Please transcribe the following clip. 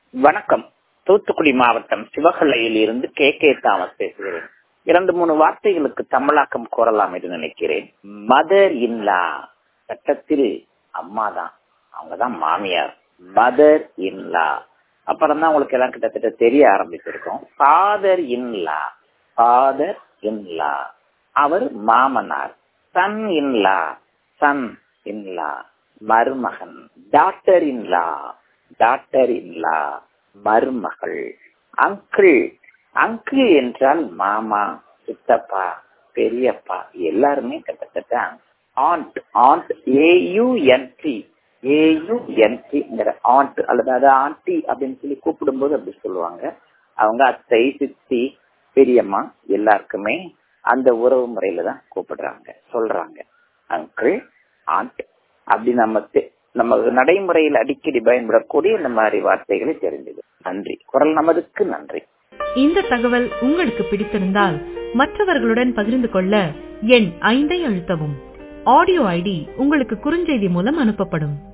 வணக்கம் தூத்துக்குடி மாவட்டம் சிவகலையில் இருந்து கே கே தாமஸ் பேசுகிறேன் இரண்டு மூணு வார்த்தைகளுக்கு தமிழாக்கம் கூறலாம் என்று நினைக்கிறேன் மதர் இன்லா சட்டத்தில் அம்மா தான் அவங்கதான் மாமியார் மதர் இன்லா அப்புறம் தான் உங்களுக்கு எல்லாம் கிட்டத்தட்ட தெரிய ஆரம்பிச்சிருக்கும் ஃபாதர் இன்லா ஃபாதர் இன்லா அவர் மாமனார் சன் இன்லா சன் இன்லா மருமகன் டாக்டர் இன்லா டாக்டர் இன்லா மருமகள் அங்கிள் அங்கிள் என்றால் மாமா சித்தப்பா பெரியப்பா எல்லாருமே கிட்டத்தட்ட ஆண்ட் ஆண்ட் ஏயுஎன்டி ஏயுஎன்டிங்கிற ஆண்ட் அல்லது அது ஆண்டி அப்படின்னு சொல்லி கூப்பிடும்போது அப்படி சொல்லுவாங்க அவங்க அத்தை சித்தி பெரியம்மா எல்லாருக்குமே அந்த உறவு முறையில தான் கூப்பிடுறாங்க சொல்றாங்க அங்கிள் ஆண்ட் அப்படி நம்ம நம்ம நடைமுறையில் அடிக்கடி பயன்படக்கூடிய இந்த மாதிரி வார்த்தைகளை தெரிஞ்சது நன்றி குரல் நமதுக்கு நன்றி இந்த தகவல் உங்களுக்கு பிடித்திருந்தால் மற்றவர்களுடன் பகிர்ந்து கொள்ள எண் ஐந்தை அழுத்தவும் ஆடியோ ஐடி உங்களுக்கு குறுஞ்செய்தி மூலம் அனுப்பப்படும்